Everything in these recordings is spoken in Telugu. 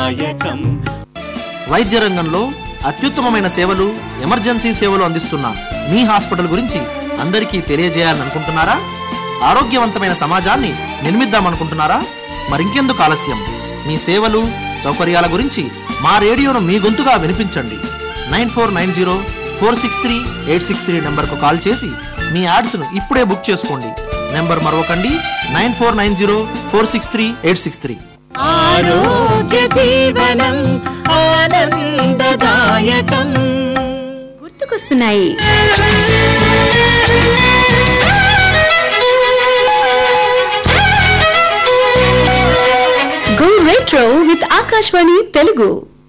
ఆనందదాయకం వైద్య రంగంలో అత్యుత్తమమైన సేవలు ఎమర్జెన్సీ సేవలు అందిస్తున్న మీ హాస్పిటల్ గురించి అందరికీ తెలియజేయాలని అనుకుంటున్నారా ఆరోగ్యవంతమైన సమాజాన్ని నిర్మిద్దామనుకుంటున్నారా మరింకెందుకు ఆలస్యం మీ సేవలు సౌకర్యాల గురించి మా రేడియోను మీ గొంతుగా వినిపించండి nine four nine zero four six three eight six three నెంబర్కు కాల్ చేసి మీ యాడ్స్ను ఇప్పుడే బుక్ చేసుకోండి నెంబర్ మరొకండి nine four nine zero four six three eight six three ఆరోగ్య జీవనం ఆనందదాయకం గుర్తుకొస్తున్నాయి go retro with Akashvani Telugu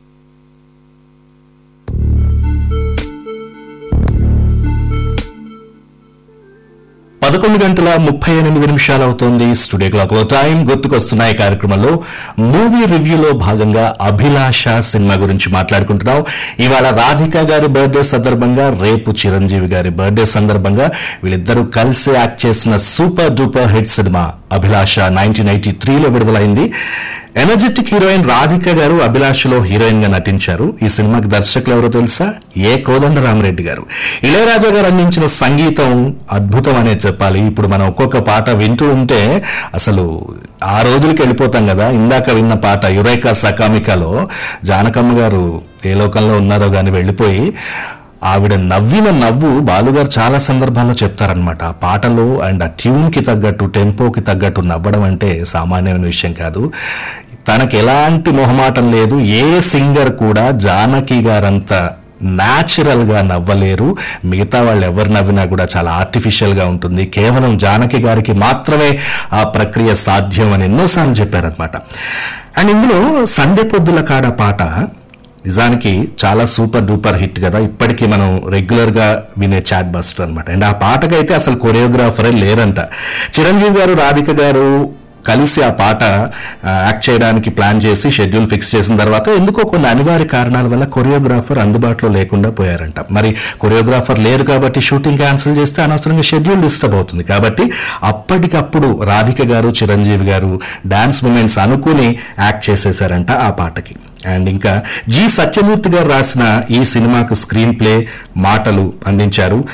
పదకొండు గంటల ముప్పై ఎనిమిది నిమిషాలు అవుతోంది స్టూడియో క్లాక్ లో టైం గుర్తుకొస్తున్నాయి కార్యక్రమంలో మూవీ రివ్యూలో భాగంగా అభిలాష సినిమా గురించి మాట్లాడుకుంటున్నాం ఇవాళ రాధిక గారి బర్త్డే సందర్భంగా రేపు చిరంజీవి గారి బర్త్డే సందర్భంగా వీళ్ళిద్దరూ కలిసి యాక్ట్ చేసిన super duper hit cinema Abhilasha nineteen eighty త్రీలో విడుదలైంది ఎనర్జెటిక్ హీరోయిన్ రాధిక గారు అభిలాషలో హీరోయిన్ గా నటించారు ఈ సినిమాకి దర్శకులు ఎవరో తెలుసా ఏ కోదండరామరెడ్డి గారు ఇళయరాజా గారు అందించిన సంగీతం అద్భుతం అనే చెప్పాలి ఇప్పుడు మనం ఒక్కొక్క పాట వింటూ ఉంటే అసలు ఆ రోజులకి వెళ్ళిపోతాం కదా ఇందాక విన్న పాట యురైకా సకామికాలో జానకమ్మ గారు ఏ లోకంలో ఉన్నారో గాని వెళ్ళిపోయి ఆవిడ నవ్విన నవ్వు బాలుగారు చాలా సందర్భాల్లో చెప్తారనమాట ఆ పాటలో అండ్ ఆ ట్యూన్ కి తగ్గట్టు టెంపోకి తగ్గట్టు నవ్వడం అంటే సామాన్యమైన విషయం కాదు తనకి ఎలాంటి మొహమాటం లేదు ఏ సింగర్ కూడా జానకి గారంత న్యాచురల్ గా నవ్వలేరు మిగతా వాళ్ళు ఎవరు నవ్వినా కూడా చాలా ఆర్టిఫిషియల్ గా ఉంటుంది కేవలం జానకి గారికి మాత్రమే ఆ ప్రక్రియ సాధ్యం అని ఎన్నోసార్లు చెప్పారనమాట అండ్ ఇందులో సందె పొద్దుల కాడ పాట నిజానికి చాలా సూపర్ డూపర్ హిట్ కదా ఇప్పటికీ మనం రెగ్యులర్ గా వినే చాట్ బస్టర్ అనమాట అండ్ ఆ పాటకైతే అసలు కొరియోగ్రాఫరే లేరంట చిరంజీవి గారు రాధిక గారు కలిసి ఆ పాట ఆ, యాక్ట్ చేయడానికి ప్లాన్ చేసి షెడ్యూల్ ఫిక్స్ చేసిన తర్వాత ఎందుకో కొన్ని అనివార్య కారణాల వల్ల కొరియోగ్రాఫర్ అందుబాటులో లేకుండా పోయారంట మరి కొరియోగ్రాఫర్ లేరు కాబట్టి షూటింగ్ క్యాన్సిల్ చేస్తే అనవసరంగా షెడ్యూల్ డిస్టర్బ్ అవుతుంది కాబట్టి అప్పటికప్పుడు రాధిక గారు చిరంజీవి గారు డాన్స్ మూమెంట్స్ అనుకుని యాక్ట్ చేసేసారంట ఆ పాటకి అండ్ ఇంకా జి సత్యమూర్తి గారు రాసిన ఈ సినిమాకు స్క్రీన్ ప్లే మాటలు అందించారు